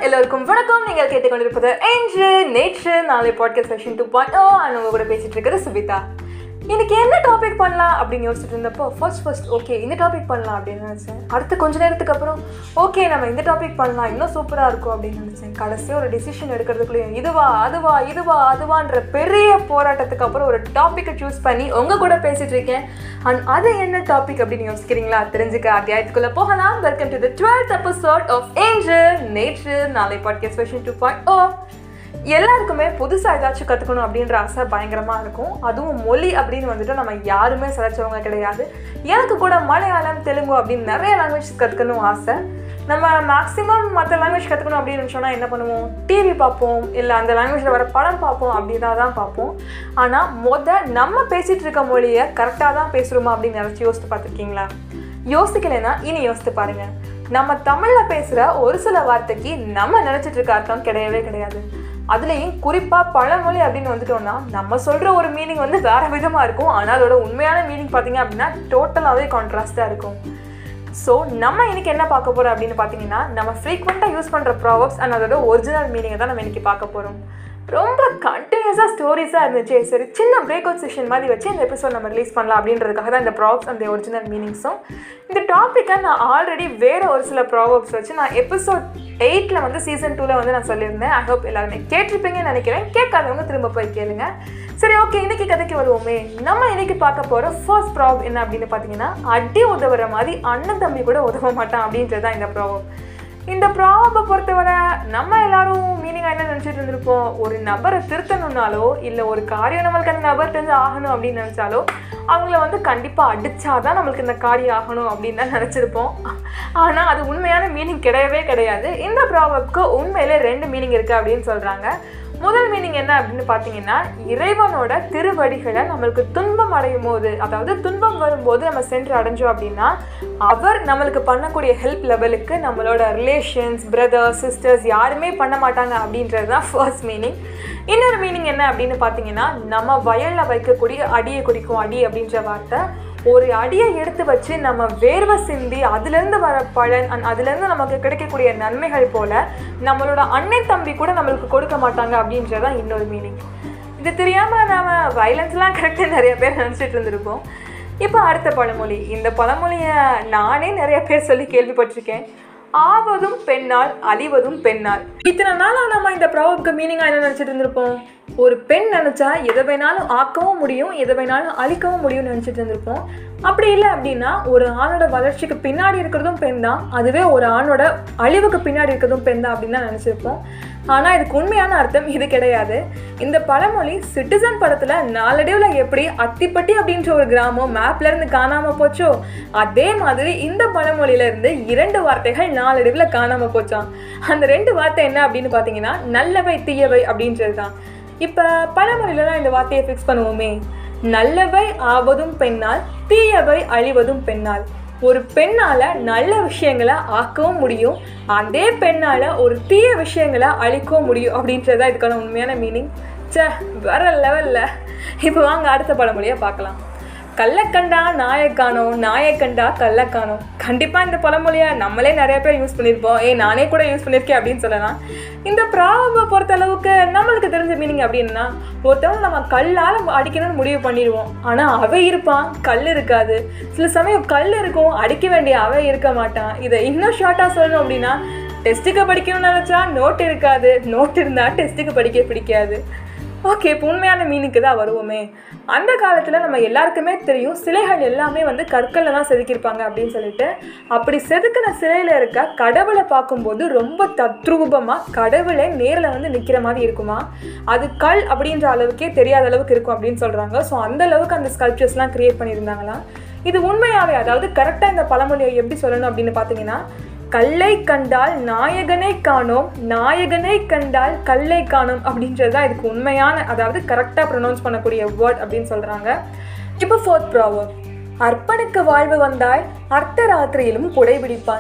எல்லோருக்கும் வணக்கம் நீங்கள் கேட்டுக்கொண்டிருப்பது என்று நேற்று நாளை podcast session two point O உங்க கூட பேசிட்டு இருக்கிறது சுபிதா இன்னைக்கு என்ன டாபிக் பண்ணலாம் அப்படின்னு யோசிச்சுட்டு இருந்தப்போ ஃபர்ஸ்ட் ஃபர்ஸ்ட் ஓகே இந்த டாபிக் பண்ணலாம் அப்படின்னு நினச்சேன் அடுத்து கொஞ்ச நேரத்துக்கு அப்புறம் ஓகே நம்ம இந்த டாபிக் பண்ணலாம் இன்னும் சூப்பராக இருக்கும் அப்படின்னு நினச்சேன் கடைசியாக ஒரு டிசிஷன் எடுக்கிறதுக்குள்ளேயும் இதுவா அதுவா இதுவா அதுவான்ற பெரிய போராட்டத்துக்கு அப்புறம் ஒரு டாப்பிக்கை சூஸ் பண்ணி உங்கள் கூட பேசிட்டு இருக்கேன் அண்ட் அது என்ன டாபிக் அப்படின்னு யோசிக்கிறீங்களா தெரிஞ்சுக்க அத்தியாயத்துக்குள்ளே போகலாம் welcome to the twelfth episode of Angel நேற்று நாளை podcast version two point O எல்லாருக்குமே புதுசாக ஏதாச்சும் கற்றுக்கணும் அப்படின்ற ஆசை பயங்கரமாக இருக்கும் அதுவும் மொழி அப்படின்னு வந்துட்டு நம்ம யாருமே சிலைச்சவங்க கிடையாது எனக்கு கூட மலையாளம் தெலுங்கு அப்படின்னு நிறைய லாங்குவேஜ் கற்றுக்கணும் ஆசை நம்ம மேக்ஸிமம் மற்ற லாங்குவேஜ் கற்றுக்கணும் அப்படின்னு நினச்சோன்னா என்ன பண்ணுவோம் டிவி பார்ப்போம் இல்லை அந்த லாங்குவேஜில் வர படம் பார்ப்போம் அப்படின்னா தான் பார்ப்போம் ஆனால் மொத நம்ம பேசிகிட்டு இருக்க மொழியை கரெக்டாக தான் பேசுகிறோமா அப்படின்னு நினச்சி யோசித்து பார்த்துருக்கீங்களா யோசிக்கலைன்னா இனி யோசித்து பாருங்க நம்ம தமிழில் பேசுகிற ஒரு சில வார்த்தைக்கு நம்ம நினச்சிட்டு இருக்க அர்த்தம் கிடையவே கிடையாது அதுலேயும் குறிப்பாக பழமொழி அப்படின்னு வந்துட்டோம்னா நம்ம சொல்கிற ஒரு மீனிங் வந்து வேறு விதமாக இருக்கும் ஆனால் அதோட உண்மையான மீனிங் பார்த்தீங்க அப்படின்னா டோட்டலாகவே கான்ட்ராஸ்டாக இருக்கும் ஸோ நம்ம இன்னைக்கு என்ன பார்க்க போகிறோம் அப்படின்னு பார்த்தீங்கன்னா நம்ம ஃப்ரீக்வெண்ட்டாக யூஸ் பண்ணுற ப்ராவப்ஸ் அண்ட் அதோட ஒரிஜினல் மீனிங்கை தான் நம்ம இன்னைக்கு பார்க்க போகிறோம் ரொம்ப கண்டினியூஸாக ஸ்டோரிஸாக இருந்துச்சு சரி சின்ன பிரேக் அவுட் செஷன் மாதிரி வச்சு இந்த எபிசோட் நம்ம ரிலீஸ் பண்ணலாம் அப்படின்றதுக்காக தான் இந்த ப்ராப்ஸ் அந்த ஒரிஜினல் மீனிங்ஸும் இந்த டாப்பிக்கை நான் ஆல்ரெடி வேறு ஒரு சில ப்ராப்ஸ் வச்சு நான் எபிசோட் எயிட்டில் வந்து சீசன் டூவில் வந்து நான் சொல்லியிருந்தேன் ஐ ஹோப் எல்லாருமே கேட்டிருப்பீங்கன்னு நினைக்கிறேன் கேட்காதவங்க திரும்ப போய் கேளுங்க சரி ஓகே இன்னைக்கு கதைக்கு வருவோமே நம்ம இன்னைக்கு பார்க்க போகிற ஃபர்ஸ்ட் ப்ராப் என்ன அப்படின்னு பார்த்தீங்கன்னா அடி உதவுற மாதிரி அண்ணன் தம்பி கூட உதவ மாட்டான் அப்படின்றது தான் இந்த ப்ராபம் இந்த ப்ராபை பொறுத்தவரை நம்ம எல்லாரும் மீனிங்காக என்ன நினச்சிட்டு இருந்திருப்போம் ஒரு நபரை திருத்தணும்னாலோ இல்லை ஒரு காரியம் நம்மளுக்கு அந்த நபர் தெரிஞ்சு ஆகணும் அப்படின்னு நினச்சாலோ அவங்கள வந்து கண்டிப்பாக அடித்தாதான் நம்மளுக்கு இந்த காரியம் ஆகணும் அப்படின்னு தான் நினச்சிருப்போம் ஆனால் அது உண்மையான மீனிங் கிடையவே கிடையாது இந்த ப்ராபப்க்கு உண்மையிலே ரெண்டு மீனிங் இருக்குது அப்படின்னு சொல்கிறாங்க முதல் மீனிங் என்ன அப்படின்னு பார்த்தீங்கன்னா இறைவனோட திருவடிகளை நம்மளுக்கு துன்பம் அடையும் போது அதாவது துன்பம் வரும்போது நம்ம சென்று அடைஞ்சோம் அப்படின்னா அவர் நம்மளுக்கு பண்ணக்கூடிய ஹெல்ப் லெவலுக்கு நம்மளோட ரிலேஷன்ஸ் பிரதர்ஸ் சிஸ்டர்ஸ் யாருமே பண்ண மாட்டாங்க அப்படின்றது தான் ஃபர்ஸ்ட் மீனிங் இன்னொரு மீனிங் என்ன அப்படின்னு பார்த்தீங்கன்னா நம்ம வயலில் வைக்கக்கூடிய அடியை குறிக்கும் அடி அப்படின்ற வார்த்தை ஒரு அடியை எடுத்து வச்சு நம்ம வேர்வை சிந்தி அதுலேருந்து வர பலன் அண்ட் அதுலேருந்து நமக்கு கிடைக்கக்கூடிய நன்மைகள் போல் நம்மளோட அண்ணன் தம்பி கூட நம்மளுக்கு கொடுக்க மாட்டாங்க அப்படின்றதான் இன்னொரு மீனிங் இது தெரியாமல் நாம் வயலன்ஸ்லாம் கரெக்டாக நிறைய பேர் நினச்சிட்டு இருந்திருப்போம் இப்போ அடுத்த பழமொழி இந்த பழமொழியை நானே நிறைய பேர் சொல்லி கேள்விப்பட்டிருக்கேன் ஆவதும் பெண்ணால் அழிவதும் பெண்ணால் இத்தனை நாளாக நம்ம இந்த ப்ராப்க்கு மீனிங்காக என்ன நினச்சிட்டு இருந்திருப்போம் ஒரு பெண் நினச்சா எதை வேணாலும் ஆக்கவும் முடியும் எதை வேணாலும் அழிக்கவும் முடியும்னு நினச்சிட்டு இருந்திருப்போம் அப்படி இல்லை அப்படின்னா ஒரு ஆணோட வளர்ச்சிக்கு பின்னாடி இருக்கிறதும் பெண் தான் அதுவே ஒரு ஆணோட அழிவுக்கு பின்னாடி இருக்கிறதும் பெண் தான் அப்படின்னு தான் நினச்சிருப்போம் ஆனால் இதுக்கு உண்மையான அர்த்தம் இது கிடையாது இந்த பழமொழி சிட்டிசன் படத்தில் நாளடைவில் எப்படி அத்திப்பட்டி அப்படின்ற ஒரு கிராமம் மேப்லேருந்து காணாமல் போச்சோ அதே மாதிரி இந்த பழமொழியிலேருந்து இரண்டு வார்த்தைகள் நாளடைவில் காணாமல் போச்சான் அந்த ரெண்டு வார்த்தை என்ன அப்படின்னு பார்த்தீங்கன்னா நல்லவை தீயவை அப்படின்றது தான் இப்போ பழமொழியிலலாம் இந்த வார்த்தையை ஃபிக்ஸ் பண்ணுவோமே நல்லவை ஆவதும் பெண்ணால் தீயவை அழிவதும் பெண்ணால் ஒரு பெண்ணால் நல்ல விஷயங்களை ஆக்கவும் முடியும் அதே பெண்ணால் ஒரு தீய விஷயங்களை அழிக்கவும் முடியும் அப்படின்றதா இதுக்கான உண்மையான மீனிங் சே வேற லெவலில் இப்போ வாங்க அடுத்த பழமொழியாக பார்க்கலாம் கள்ளக்கண்டா நாயக்கானோ நாயக்கண்டா கள்ளக்கானோ கண்டிப்பாக இந்த பழமொழியை நம்மளே நிறைய பேர் யூஸ் பண்ணியிருப்போம் ஏ நானே கூட யூஸ் பண்ணியிருக்கேன் அப்படின்னு சொல்லலாம் இந்த ப்ராபை பொறுத்த அளவுக்கு நம்மளுக்கு தெரிஞ்ச மீனிங் அப்படின்னா ஒருத்தவங்க நம்ம கல்லால் அடிக்கணும்னு முடிவு பண்ணிடுவோம் ஆனால் அவை இருப்பான் கல் இருக்காது சில சமயம் கல் இருக்கும் அடிக்க வேண்டிய அவை இருக்க மாட்டான் இதை இன்னும் ஷார்ட்டாக சொல்லணும் அப்படின்னா டெஸ்ட்டுக்கு படிக்கணும்னு நினச்சா நோட் இருக்காது நோட் இருந்தால் டெஸ்ட்டுக்கு படிக்க பிடிக்காது ஓகே இப்போ உண்மையான மீனுக்கு தான் வருவோமே அந்த காலத்தில் நம்ம எல்லாருக்குமே தெரியும் சிலைகள் எல்லாமே வந்து கற்களில் தான் செதுக்கியிருப்பாங்க அப்படின்னு சொல்லிட்டு அப்படி செதுக்கின சிலையில் இருக்க கடவுளை பார்க்கும்போது ரொம்ப தத்ரூபமாக கடவுளை நேரில் வந்து நிற்கிற மாதிரி இருக்குமா அது கல் அப்படின்ற அளவுக்கே தெரியாத அளவுக்கு இருக்கும் அப்படின்னு சொல்கிறாங்க ஸோ அந்த அளவுக்கு அந்த ஸ்கல்ப்சர்ஸ்லாம் க்ரியேட் பண்ணியிருந்தாங்களாம் இது உண்மையாகவே அதாவது கரெக்டாக இந்த பழமொழியை எப்படி சொல்லணும் அப்படின்னு பார்த்தீங்கன்னா கல்லை கண்டால் நாயகனை காணோம் நாயகனை கண்டால் கல்லை காணோம் அப்படின்றது தான் இதுக்கு உண்மையான அதாவது கரெக்டாக ப்ரொனவுன்ஸ் பண்ணக்கூடிய வேர்ட் அப்படின்னு சொல்கிறாங்க இப்போ ஃபோர்த் ப்ராவம் அர்ப்பனுக்கு வாழ்வு வந்தால் அர்த்த ராத்திரியிலும் குடைபிடிப்பான்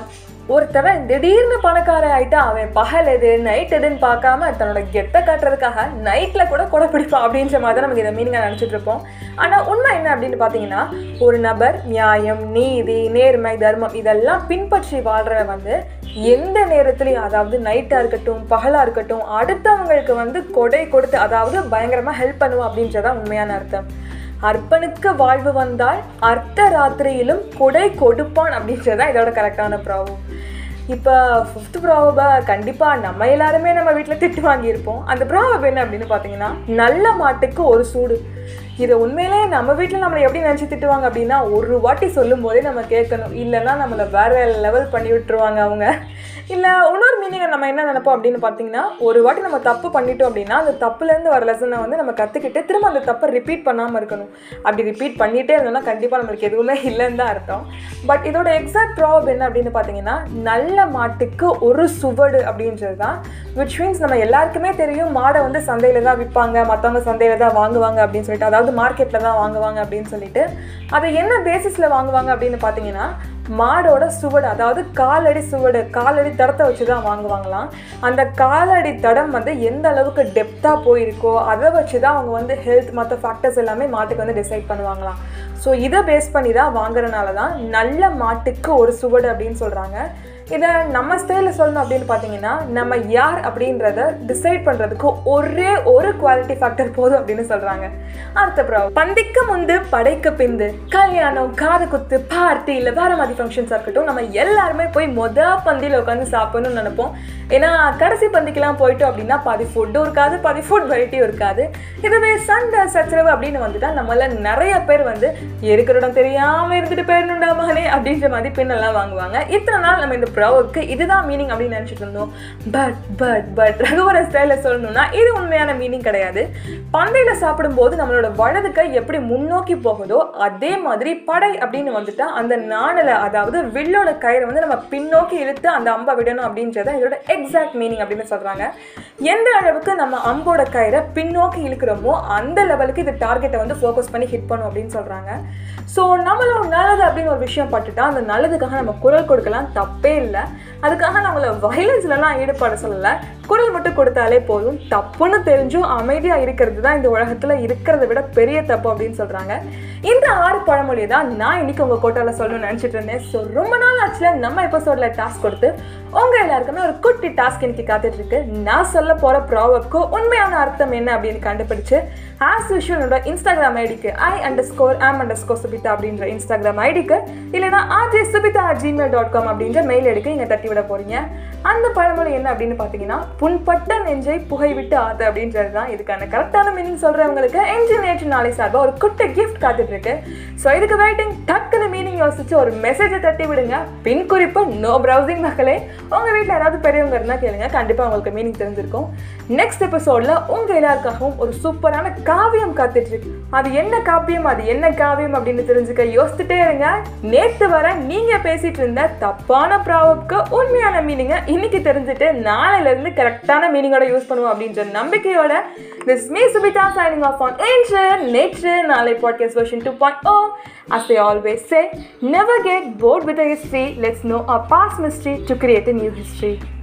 ஒருத்தவன் திடீர்னு பணக்காரன் ஆயிட்டா அவன் பகல் எது நைட் எதுன்னு பார்க்காம தன்னோட கெத்தை காட்டுறதுக்காக நைட்ல கூட கொடை பிடிப்பான் அப்படின்ற மாதிரி தான் நமக்கு இதை மீனிங்காக நினச்சிட்டு இருப்போம் ஆனால் உண்மை என்ன அப்படின்னு பார்த்தீங்கன்னா ஒரு நபர் நியாயம் நீதி நேர்மை தர்மம் இதெல்லாம் பின்பற்றி வாழ்றவன் வந்து எந்த நேரத்துலையும் அதாவது நைட்டாக இருக்கட்டும் பகலாக இருக்கட்டும் அடுத்தவங்களுக்கு வந்து கொடை கொடுத்து அதாவது பயங்கரமாக ஹெல்ப் பண்ணுவோம் அப்படின்றதான் உண்மையான அர்த்தம் அர்ப்பனுக்கு வாழ்வு வந்தால் அர்த்த ராத்திரியிலும் கொடை கொடுப்பான் அப்படின்றதான் இதோட கரெக்டான ப்ராப்ளம் இப்போ ஃபிஃப்த் ப்ராபை கண்டிப்பாக நம்ம எல்லாருமே நம்ம வீட்டில் திட்டு வாங்கியிருப்போம் அந்த ப்ராபப் என்ன அப்படின்னு பார்த்தீங்கன்னா நல்ல மாட்டுக்கு ஒரு சூடு இதை உண்மையிலே நம்ம வீட்டில் நம்மளை எப்படி நினச்சி திட்டுவாங்க அப்படின்னா ஒரு வாட்டி சொல்லும் போதே நம்ம கேட்கணும் இல்லைன்னா நம்மளை வேற லெவல் பண்ணி விட்டுருவாங்க அவங்க இல்லை இன்னொரு மீனிங்கை நம்ம என்ன நினைப்போம் அப்படின்னு பார்த்தீங்கன்னா ஒரு வாட்டி நம்ம தப்பு பண்ணிட்டோம் அப்படின்னா அந்த தப்புலேருந்து வர லெசனை வந்து நம்ம கற்றுக்கிட்டு திரும்ப அந்த தப்பை ரிப்பீட் பண்ணாமல் இருக்கணும் அப்படி ரிப்பீட் பண்ணிகிட்டே இருந்தோம்னா கண்டிப்பாக நம்மளுக்கு எதுவுமே இல்லைன்னு தான் அர்த்தம் பட் இதோட எக்ஸாக்ட் ப்ராப் என்ன அப்படின்னு பார்த்தீங்கன்னா நல்ல மாட்டுக்கு ஒரு சுவடு அப்படின்றது தான் விச் மீன்ஸ் நம்ம எல்லாருக்குமே தெரியும் மாடை வந்து சந்தையில் தான் விற்பாங்க மற்றவங்க சந்தையில் தான் வாங்குவாங்க அப்படின்னு சொல்லிட்டு அதாவது மார்க்கெட்டில் தான் வாங்குவாங்க அப்படின்னு சொல்லிட்டு அதை என்ன பேசிஸில் வாங்குவாங்க அப்படின்னு பார்த்தீங்கன்னா மாடோட சுவடு அதாவது காலடி சுவடு காலடி தடத்தை வச்சு தான் வாங்குவாங்களாம் அந்த காலடி தடம் வந்து எந்த அளவுக்கு டெப்த்தாக போயிருக்கோ அதை வச்சு தான் அவங்க வந்து ஹெல்த் மற்ற ஃபேக்டர்ஸ் எல்லாமே மாட்டுக்கு வந்து டிசைட் பண்ணுவாங்களாம் ஸோ இதை பேஸ் பண்ணி தான் வாங்குறனால தான் நல்ல மாட்டுக்கு ஒரு சுவடு அப்படின்னு சொல்கிறாங்க இதை நம்ம ஸ்டைலில் சொல்லணும் அப்படின்னு பார்த்தீங்கன்னா நம்ம யார் அப்படின்றத டிசைட் பண்ணுறதுக்கு ஒரே ஒரு குவாலிட்டி ஃபேக்டர் போதும் அப்படின்னு சொல்கிறாங்க அடுத்த ப்ராப்ளம் பந்திக்கு முந்து படைக்கு பிந்து கல்யாணம் காது குத்து பார்ட்டி இல்லை வேற மாதிரி ஃபங்க்ஷன்ஸாக இருக்கட்டும் நம்ம எல்லாருமே போய் மொத பந்தியில் உட்காந்து சாப்பிடணும்னு நினைப்போம் ஏன்னா கடைசி பந்திக்கெல்லாம் போயிட்டோம் அப்படின்னா பாதி ஃபுட்டும் இருக்காது பாதி ஃபுட் வெரைட்டியும் இருக்காது இதுவே சண்டை சச்சரவு அப்படின்னு வந்துட்டா நம்மள நிறைய பேர் வந்து இருக்கிற இடம் தெரியாமல் இருந்துட்டு போயிடணுண்டா மகனே அப்படின்ற மாதிரி பின்னெல்லாம் வாங்குவாங்க இத்தனை நாள் நம்ம இந்த ப்ராவுக்கு இதுதான் மீனிங் அப்படின்னு நினச்சிட்டு இருந்தோம் பட் பட் பட் ரகுவர ஸ்டைலில் சொல்லணும்னா இது உண்மையான மீனிங் கிடையாது பந்தையில் சாப்பிடும்போது நம்மளோட வலது கை எப்படி முன்னோக்கி போகுதோ அதே மாதிரி படை அப்படின்னு வந்துட்டா அந்த நாணலை அதாவது வில்லோட கயிறை வந்து நம்ம பின்னோக்கி இழுத்து அந்த அம்பை விடணும் அப்படின்றத இதோட எக்ஸாக்ட் மீனிங் அப்படின்னு சொல்கிறாங்க எந்த அளவுக்கு நம்ம அம்போட கயிறை பின்னோக்கி இழுக்கிறோமோ அந்த லெவலுக்கு இது டார்கெட்டை வந்து ஃபோக்கஸ் பண்ணி ஹிட் பண்ணும் அப்படின்னு சொல்கிறாங்க ஸோ நம்மளும் நல்லது அப்படின்னு ஒரு விஷயம் பட்டுட்டா அந்த நல்லதுக்காக நம்ம குரல் கொடுக்கலாம் தப்பே இல்லை அதுக்காக நம்மளை வயலன்ஸ்லலாம் ஈடுபட சொல்லலை குரல் மட்டும் கொடுத்தாலே போதும் தப்புன்னு தெரிஞ்சும் அமைதியாக இருக்கிறது தான் இந்த உலகத்தில் இருக்கிறத விட பெரிய தப்பு அப்படின்னு சொல்கிறாங்க இந்த ஆறு பழமொழியை தான் நான் இன்னைக்கு உங்கள் கோட்டாவில் சொல்லணும்னு நினச்சிட்டு இருந்தேன் ஸோ ரொம்ப நாள் ஆச்சுல நம்ம எபிசோடில் டாஸ்க் கொடுத்து உங்கள் எல்லாருக்குமே ஒரு குட்டி டாஸ்க் இன்னைக்கு காத்துட்டு இருக்கு நான் சொல்ல போகிற ப்ராவப்க்கு உண்மையான அர்த்தம் என்ன அப்படின்னு கண்டுபிடிச்சு ஆஸ் யூஷுவல் என்னோட இன்ஸ்டாகிராம் ஐடிக்கு I underscore am underscore Subitha அப்படின்ற இன்ஸ்டாகிராம் ஐடிக்கு இல்லைனா RJ Subitha Gmail dot com அப்படின்ற மெயில் ஐடிக்கு இங்கே தட்டி விட போகிறீங்க அந்த பழமொழி என்ன அப்படின்னு பார்த்தீங்கன்னா புண்பட்ட நெஞ்சை புகை விட்டு ஆத்து அப்படின்றது தான் இதுக்கான கரெக்டான மீனிங் சொல்கிறவங்களுக்கு என்ஜி நேற்று நாளை சார்பாக ஒரு குட்டி கிஃப்ட் காத்துட்டு இருக்கு ஸோ இதுக்கு வெயிட்டிங் டக்குன்னு மீனிங் யோசிச்சு ஒரு மெசேஜை தட்டி விடுங்க பின் குறிப்பு நோ ப்ரௌசிங் மக்களே உங்கள் வீட்டில் யாராவது பெரியவங்க இருந்தால் கேளுங்க கண்டிப்பாக உங்களுக்கு மீனிங் தெரிஞ்சிருக்கும் நெக்ஸ்ட் எபிசோடில் உங்கள் எல்லாருக்காகவும் ஒரு சூப்பரான காவியம் காத்துட்டு இருக்கு அது என்ன காப்பியம் அது என்ன காவியம் அப்படின்னு தெரிஞ்சுக்க யோசிச்சுட்டே இருங்க நேற்று வர நீங்கள் பேசிட்டு இருந்த தப்பான ப்ராவப்க்கு உண்மையான மீனிங்கை இன்னைக்கு தெரிஞ்சுட்டு நாளையிலேருந்து கரெக்டான மீனிங்கோட யூஸ் பண்ணுவோம் அப்படின்ற நம்பிக்கையோட this me Subitha signing off on Angel நேற்று நாளை podcast version two point O As they always say, never get bored with the history. Let's know our past mystery to create a new history.